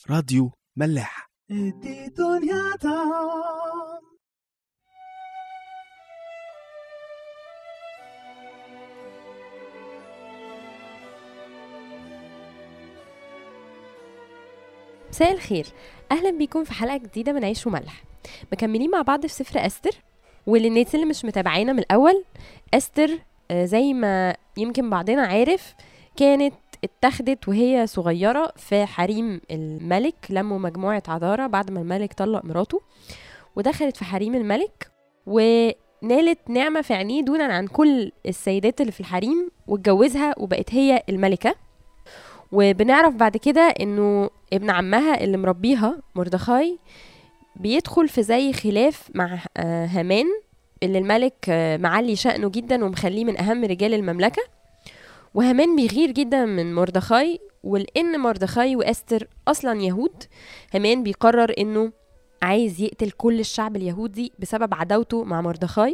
راديو ملاح ادي دنيا طعم مساء الخير اهلا بيكم في حلقه جديده من عيش وملح مكملين مع بعض في سفر استر وللناس اللي مش متابعينا من الاول استر آه، زي ما يمكن بعضنا عارف كانت اتخذت وهي صغيرة في حريم الملك لموا مجموعة عذارى بعد ما الملك طلق مراته ودخلت في حريم الملك ونالت نعمة في عينيه دونا عن كل السيدات اللي في الحريم واتجوزها وبقت هي الملكة وبنعرف بعد كده انه ابن عمها اللي مربيها مردخاي بيدخل في زي خلاف مع آه، هامان اللي الملك آه، معلي شأنه جدا ومخليه من أهم رجال المملكة وهامان بيغير جدا من مردخاي ولأن مردخاي وأستر أصلا يهود هامان بيقرر إنه عايز يقتل كل الشعب اليهودي بسبب عداوته مع مردخاي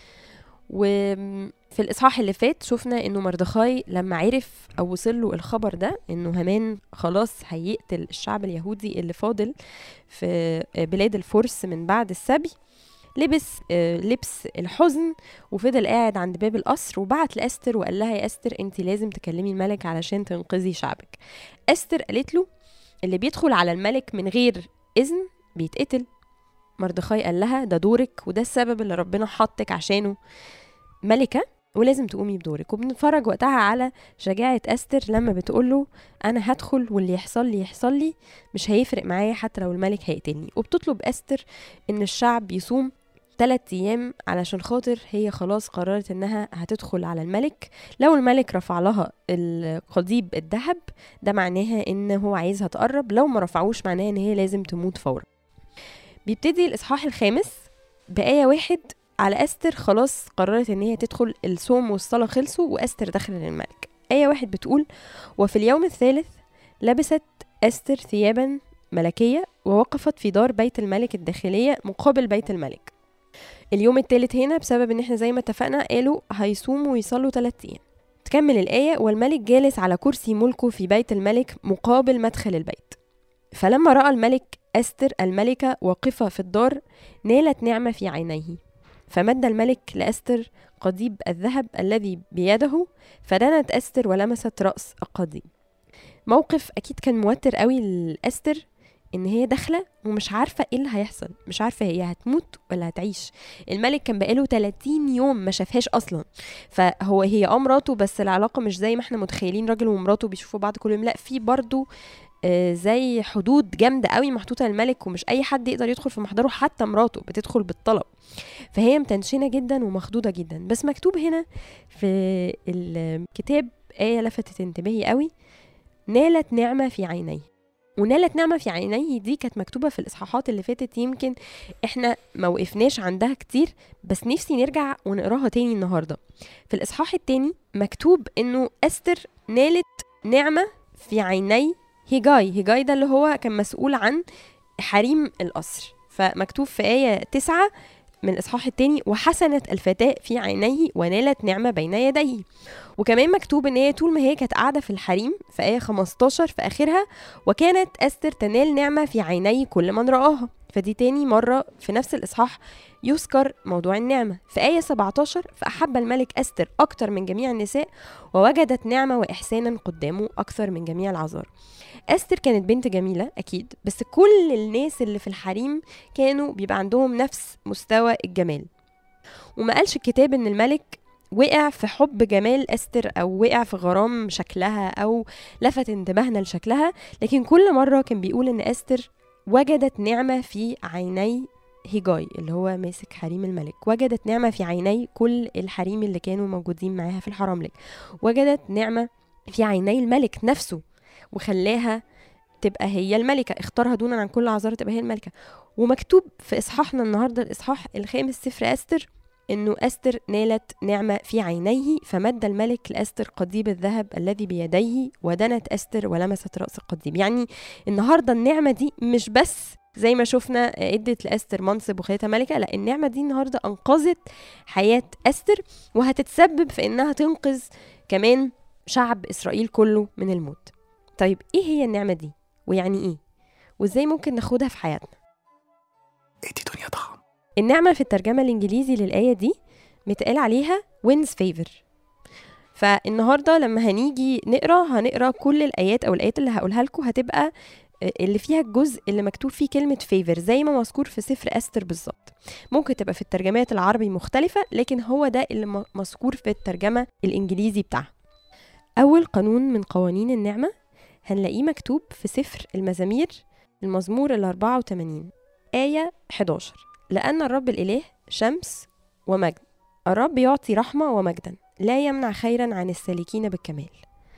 وفي الإصحاح اللي فات شفنا إنه مردخاي لما عرف أو وصل له الخبر ده إنه هامان خلاص هيقتل الشعب اليهودي اللي فاضل في بلاد الفرس من بعد السبي لبس آه، لبس الحزن وفضل قاعد عند باب القصر وبعت لأستر وقال لها يا أستر أنت لازم تكلمي الملك علشان تنقذي شعبك أستر قالت له اللي بيدخل على الملك من غير إذن بيتقتل مردخاي قال لها ده دورك وده السبب اللي ربنا حطك عشانه ملكة ولازم تقومي بدورك وبنتفرج وقتها على شجاعة أستر لما بتقوله أنا هدخل واللي يحصل لي يحصل لي مش هيفرق معايا حتى لو الملك هيقتلني وبتطلب أستر إن الشعب يصوم تلات أيام علشان خاطر هي خلاص قررت إنها هتدخل على الملك لو الملك رفع لها القضيب الذهب ده معناها إن هو عايزها تقرب لو ما رفعوش معناها إن هي لازم تموت فورا بيبتدي الإصحاح الخامس بآية واحد على أستر خلاص قررت إن هي تدخل الصوم والصلاة خلصوا وأستر دخل للملك آية واحد بتقول وفي اليوم الثالث لبست أستر ثيابا ملكية ووقفت في دار بيت الملك الداخلية مقابل بيت الملك اليوم الثالث هنا بسبب ان احنا زي ما اتفقنا قالوا هيصوموا ويصلوا ثلاثة ايام تكمل الآية والملك جالس على كرسي ملكه في بيت الملك مقابل مدخل البيت فلما رأى الملك أستر الملكة واقفة في الدار نالت نعمة في عينيه فمد الملك لأستر قضيب الذهب الذي بيده فدنت أستر ولمست رأس القضيب موقف أكيد كان موتر قوي لأستر إن هي داخلة ومش عارفة إيه اللي هيحصل مش عارفة هي هتموت ولا هتعيش الملك كان بقاله 30 يوم ما شافهاش أصلا فهو هي اه مراته بس العلاقة مش زي ما احنا متخيلين راجل ومراته بيشوفوا بعض كل يوم لا في برضو آه، زي حدود جامدة قوي محطوطة للملك ومش أي حد يقدر يدخل في محضره حتى مراته بتدخل بالطلب فهي متنشنة جدا ومخضوضة جدا بس مكتوب هنا في الكتاب آية لفتت انتباهي قوي نالت نعمة في عينيه ونالت نعمة في عينيه دي كانت مكتوبة في الإصحاحات اللي فاتت يمكن إحنا ما وقفناش عندها كتير بس نفسي نرجع ونقراها تاني النهاردة في الإصحاح التاني مكتوب إنه أستر نالت نعمة في عيني هيجاي هيجاي ده اللي هو كان مسؤول عن حريم القصر فمكتوب في آية تسعة من الإصحاح التاني وحسنت الفتاة في عينيه ونالت نعمة بين يديه وكمان مكتوب ان هي طول ما هي كانت قاعدة في الحريم في آية 15 في آخرها وكانت أستر تنال نعمة في عيني كل من رآها فدي تاني مرة في نفس الإصحاح يذكر موضوع النعمة في آية 17 فأحب الملك أستر أكتر من جميع النساء ووجدت نعمة وإحسانا قدامه أكثر من جميع العذار أستر كانت بنت جميلة أكيد بس كل الناس اللي في الحريم كانوا بيبقى عندهم نفس مستوى الجمال وما قالش الكتاب ان الملك وقع في حب جمال استر او وقع في غرام شكلها او لفت انتباهنا لشكلها لكن كل مره كان بيقول ان استر وجدت نعمه في عيني هيجاي اللي هو ماسك حريم الملك وجدت نعمه في عيني كل الحريم اللي كانوا موجودين معاها في الحرملك وجدت نعمه في عيني الملك نفسه وخلاها تبقى هي الملكة اختارها دونا عن كل عذارة تبقى هي الملكة ومكتوب في إصحاحنا النهاردة الإصحاح الخامس سفر أستر إنه أستر نالت نعمة في عينيه فمد الملك لأستر قضيب الذهب الذي بيديه ودنت أستر ولمست رأس القضيب يعني النهاردة النعمة دي مش بس زي ما شفنا ادت لاستر منصب وخلتها ملكه لا النعمه دي النهارده انقذت حياه استر وهتتسبب في انها تنقذ كمان شعب اسرائيل كله من الموت طيب ايه هي النعمه دي ويعني ايه وازاي ممكن ناخدها في حياتنا ادي دنيا طعم النعمة في الترجمة الإنجليزي للآية دي متقال عليها wins favor فالنهاردة لما هنيجي نقرا هنقرا كل الآيات أو الآيات اللي هقولها لكم هتبقى اللي فيها الجزء اللي مكتوب فيه كلمة فيفر زي ما مذكور في سفر أستر بالظبط ممكن تبقى في الترجمات العربي مختلفة لكن هو ده اللي م- مذكور في الترجمة الإنجليزي بتاعها أول قانون من قوانين النعمة هنلاقيه مكتوب في سفر المزامير المزمور ال 84 آية 11 لأن الرب الإله شمس ومجد الرب يعطي رحمة ومجدا لا يمنع خيرا عن السالكين بالكمال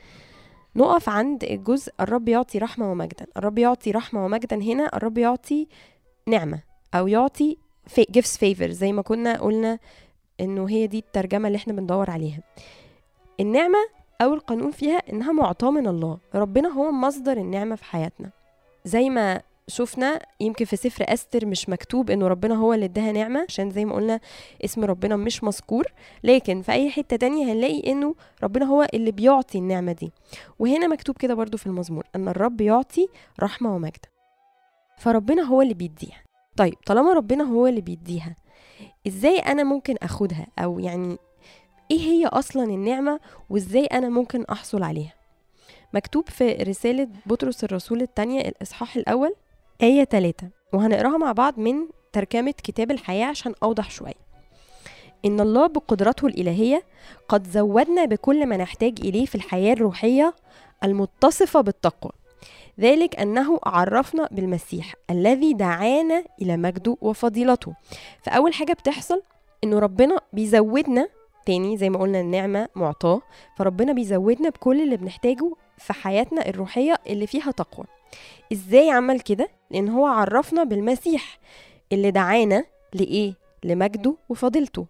نقف عند الجزء الرب يعطي رحمة ومجدا الرب يعطي رحمة ومجدا هنا الرب يعطي نعمة أو يعطي في gifts favor زي ما كنا قلنا إنه هي دي الترجمة اللي احنا بندور عليها النعمة أول قانون فيها إنها معطاة من الله ربنا هو مصدر النعمة في حياتنا زي ما شفنا يمكن في سفر أستر مش مكتوب إنه ربنا هو اللي اداها نعمة عشان زي ما قلنا اسم ربنا مش مذكور لكن في أي حتة تانية هنلاقي إنه ربنا هو اللي بيعطي النعمة دي وهنا مكتوب كده برضو في المزمور أن الرب يعطي رحمة ومجد فربنا هو اللي بيديها طيب طالما ربنا هو اللي بيديها ازاي انا ممكن اخدها او يعني ايه هي اصلا النعمة وازاي انا ممكن احصل عليها مكتوب في رسالة بطرس الرسول الثانية الإصحاح الأول آية 3 وهنقراها مع بعض من ترجمة كتاب الحياة عشان أوضح شوية إن الله بقدرته الإلهية قد زودنا بكل ما نحتاج إليه في الحياة الروحية المتصفة بالتقوى ذلك أنه عرفنا بالمسيح الذي دعانا إلى مجده وفضيلته فأول حاجة بتحصل إنه ربنا بيزودنا تاني زي ما قلنا النعمة معطاة فربنا بيزودنا بكل اللي بنحتاجه في حياتنا الروحية اللي فيها تقوى ازاي عمل كده لان هو عرفنا بالمسيح اللي دعانا لايه لمجده وفضيلته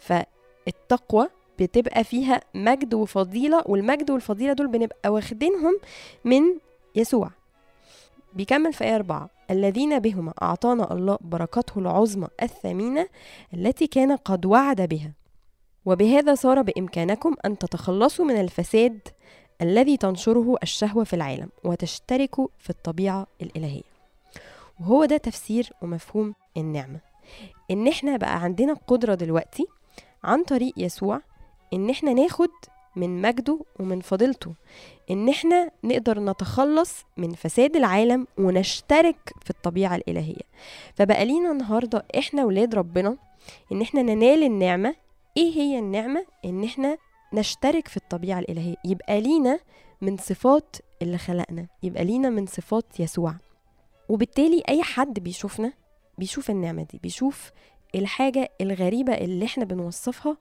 فالتقوى بتبقى فيها مجد وفضيلة والمجد والفضيلة دول بنبقى واخدينهم من يسوع بيكمل في آية أربعة الذين بهما أعطانا الله بركته العظمى الثمينة التي كان قد وعد بها وبهذا صار بإمكانكم أن تتخلصوا من الفساد الذي تنشره الشهوة في العالم وتشتركوا في الطبيعة الإلهية وهو ده تفسير ومفهوم النعمة إن إحنا بقى عندنا قدرة دلوقتي عن طريق يسوع إن إحنا ناخد من مجده ومن فضيلته إن إحنا نقدر نتخلص من فساد العالم ونشترك في الطبيعة الإلهية فبقى لينا النهاردة إحنا ولاد ربنا إن إحنا ننال النعمة إيه هي النعمة؟ إن إحنا نشترك في الطبيعة الإلهية يبقى لينا من صفات اللي خلقنا يبقى لينا من صفات يسوع وبالتالي أي حد بيشوفنا بيشوف النعمة دي بيشوف الحاجة الغريبة اللي احنا بنوصفها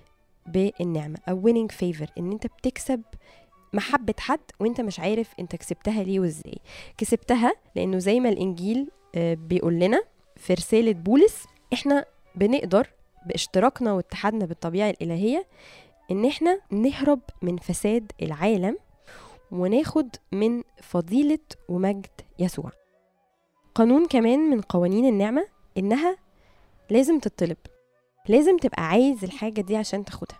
بالنعمة أو winning favor إن أنت بتكسب محبة حد وانت مش عارف انت كسبتها ليه وازاي كسبتها لأنه زي ما الإنجيل آه، بيقول لنا في رسالة بولس احنا بنقدر باشتراكنا واتحادنا بالطبيعة الإلهية ان احنا نهرب من فساد العالم وناخد من فضيلة ومجد يسوع قانون كمان من قوانين النعمة انها لازم تطلب لازم تبقى عايز الحاجة دي عشان تاخدها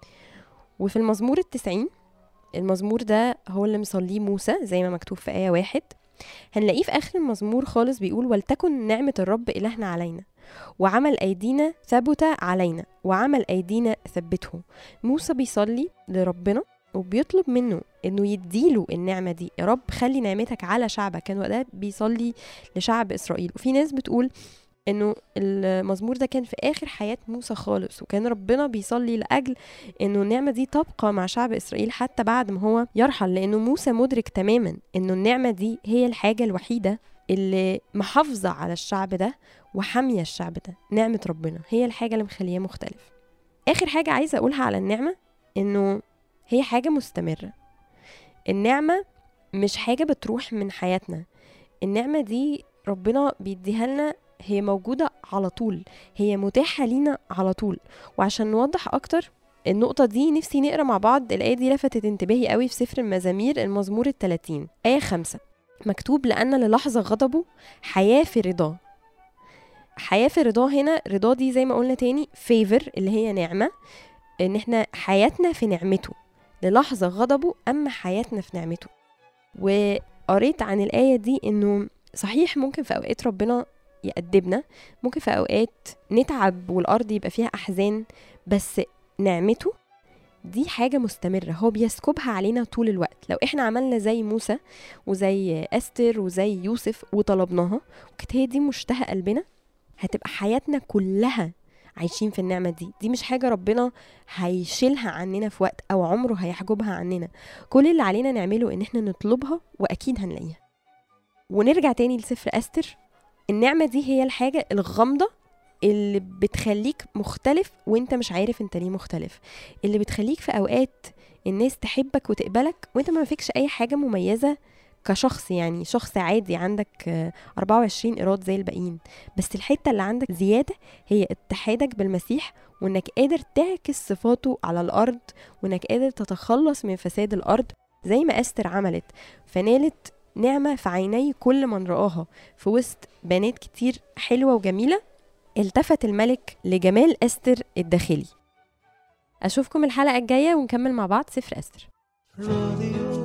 وفي المزمور التسعين المزمور ده هو اللي مصليه موسى زي ما مكتوب في آية واحد هنلاقيه في آخر المزمور خالص بيقول ولتكن نعمة الرب إلهنا علينا وعمل أيدينا ثبت علينا وعمل أيدينا ثبته موسى بيصلي لربنا وبيطلب منه انه يديله النعمه دي يا رب خلي نعمتك على شعبك كان وقتها بيصلي لشعب اسرائيل وفي ناس بتقول انه المزمور ده كان في اخر حياه موسى خالص وكان ربنا بيصلي لاجل انه النعمه دي تبقى مع شعب اسرائيل حتى بعد ما هو يرحل لانه موسى مدرك تماما انه النعمه دي هي الحاجه الوحيده اللي محافظه على الشعب ده وحاميه الشعب ده نعمه ربنا هي الحاجه اللي مخليه مختلف اخر حاجه عايزه اقولها على النعمه انه هي حاجه مستمره النعمه مش حاجه بتروح من حياتنا النعمه دي ربنا بيديها لنا هي موجودة على طول هي متاحة لينا على طول وعشان نوضح أكتر النقطة دي نفسي نقرا مع بعض الآية دي لفتت انتباهي قوي في سفر المزامير المزمور الثلاثين آية خمسة مكتوب لأن للحظة غضبه حياة في رضاه حياة في رضاه هنا رضاه دي زي ما قلنا تاني فيفر اللي هي نعمة ان احنا حياتنا في نعمته للحظة غضبه أما حياتنا في نعمته وقريت عن الآية دي انه صحيح ممكن في اوقات ربنا يأدبنا ممكن في اوقات نتعب والارض يبقى فيها احزان بس نعمته دي حاجة مستمرة هو بيسكبها علينا طول الوقت لو احنا عملنا زي موسى وزي استر وزي يوسف وطلبناها وكانت هي دي مشتهى قلبنا هتبقى حياتنا كلها عايشين في النعمة دي دي مش حاجة ربنا هيشيلها عننا في وقت أو عمره هيحجبها عننا كل اللي علينا نعمله إن احنا نطلبها وأكيد هنلاقيها ونرجع تاني لسفر أستر النعمة دي هي الحاجة الغامضة اللي بتخليك مختلف وانت مش عارف انت ليه مختلف اللي بتخليك في اوقات الناس تحبك وتقبلك وانت ما فيكش اي حاجة مميزة كشخص يعني شخص عادي عندك آه، 24 إيراد زي الباقيين بس الحتة اللي عندك زيادة هي اتحادك بالمسيح وانك قادر تعكس صفاته على الأرض وانك قادر تتخلص من فساد الأرض زي ما أستر عملت فنالت نعمة في عيني كل من رآها في وسط بنات كتير حلوة وجميلة التفت الملك لجمال أستر الداخلي أشوفكم الحلقة الجاية ونكمل مع بعض سفر أستر راديو